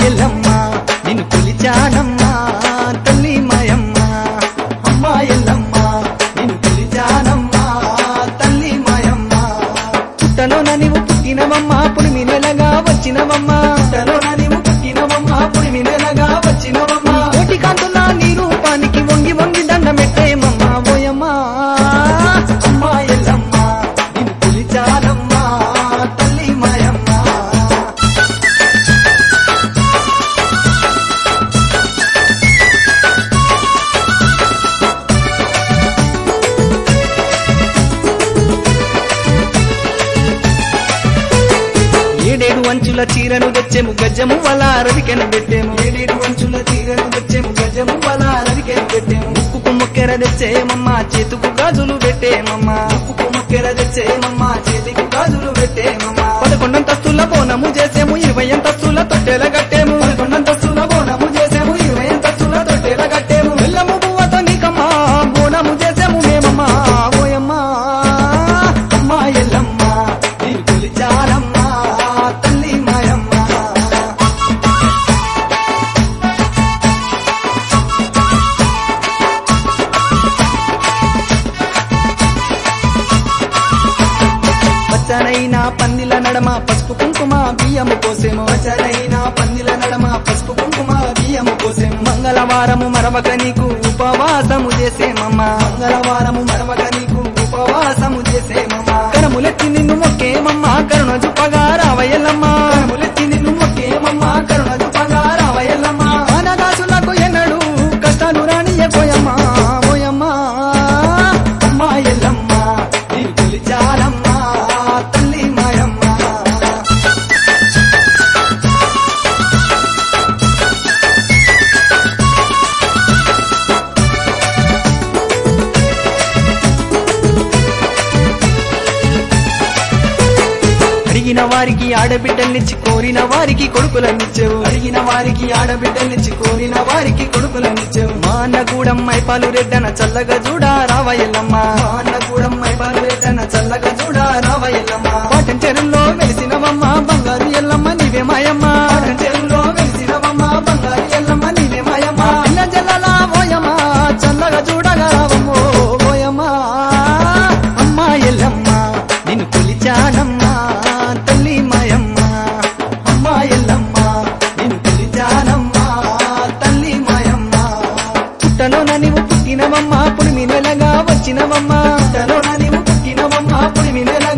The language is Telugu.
ఎల్లమ్మ నిన్ను కొలిచానమ్మా తల్లి మాయమ్మ అమ్మా ఎల్లమ్మ నిన్ను కొలిచానమ్మా తల్లి మాయమ్మ పుట్టలోన నీవు పుట్టినవమ్మా పుడిమి నెలగా వచ్చినవమ్మా పుట్టలోన నీవు పుట్టినవమ్మా పుడిమి నెలగా వచ్చినవమ్మా కోటి కాంతుల నీ రూపానికి వంగి వంగి దండమెట్టేమమ్మా ఓయమ్మా అమ్మా ఎల్లమ్మ నిన్ను కొలిచానమ్మా తల్లి మాయమ్మ ఏడేడు అంచుల చీరను తెచ్చేము గజము వల రవికెన పెట్టేము ఏడేడు అంచుల చీరను తెచ్చేము గజము వల రవికెన పెట్టేము ముక్కుకు మొక్కెర తెచ్చేమమ్మా చేతుకు గాజులు పెట్టేమమ్మా ముక్కుకు మొక్కెర తెచ్చేమమ్మా చేతికి గాజులు పెట్టేమమ్మా పదకొండంతస్తుల బోనము చేసేము ఇరవై అంతస్తుల తొట్టెల కట్టేము పదకొండంతస్తుల బోనము చేసేము ఇరవై అంతస్తుల తొట్టెల కట్టేము బెల్లము పువ్వతో నీకమ్మా బోనము చేసేము మేమమ్మా ఓయమ్మా అమ్మా ఎల్లమ్మ నేను కొలిచానమ్మా తల్లి మాయమ్మ పచ్చనైన పందిల నడమ పసుపు కుంకుమ బియ్యము కోసేము పచ్చనైన పందిల నడమ పసుపు కుంకుమ బియ్యము కోసేము మంగళవారము మరవక నీకు ఉపవాసము చేసేమమ్మా మంగళవారము మరవక నీకు ఉపవాసము చేసేమమ్మా కరములెత్తి నిన్ను మొక్కేమమ్మా కరుణ చూపగా రావయ్యల్లమ్మా కరములెత్తి నిన్ను మొక్కేమమ్మా కరుణ చూపగా రావయ్యల్లమ్మా అనదాసులకు ఎన్నడు కష్టాలు రానియపోయమ్మా ఓయమ్మా అమ్మా ఎల్లమ్మ నేను కొలిచానమ్మా తల్లి మాయమ్మ అడిగిన వారికి ఆడబిడ్డల్నిచ్చి కోరిన వారికి కొడుకులనిచ్చావు అడిగిన వారికి ఆడబిడ్డల్నిచ్చి కోరిన వారికి కొడుకులనిచ్చావు మా అన్నగూడెం మైపాలు రెడ్డన చల్లగా చూడా రావయ్యల్లమ్మ మా అన్నగూడెం మైపాలు రెడ్డన చల్లగా చూడా రావయ్యల్లమ్మ పాటం చెరువులో వెలిసినవమ్మ బంగారు ఎల్లమ్మ నీవే మాయమ్మ పాటం చెరువులో వెలిసినవమ్మ బంగారు ఎల్లమ్మ నీవే మాయమ్మ పిల్ల జల్లలా ఓయమ్మ చల్లగా చూడగా రావమ్మో ఓయమ్మ అమ్మా ఎల్లమ్మ నిన్ను కొలిచానమ్మా తల్లి మాయమ్మ అమ్మా ఎల్లమ్మ నిన్ను కొలిచానమ్మా తల్లి మాయమ్మ పుట్టలోన నీవు పుట్టినవమ్మా పుడిమి నెలగా వచ్చినవమ్మా పుట్టలోన నీవు పుట్టినవమ్మా పుడిమి నెలగా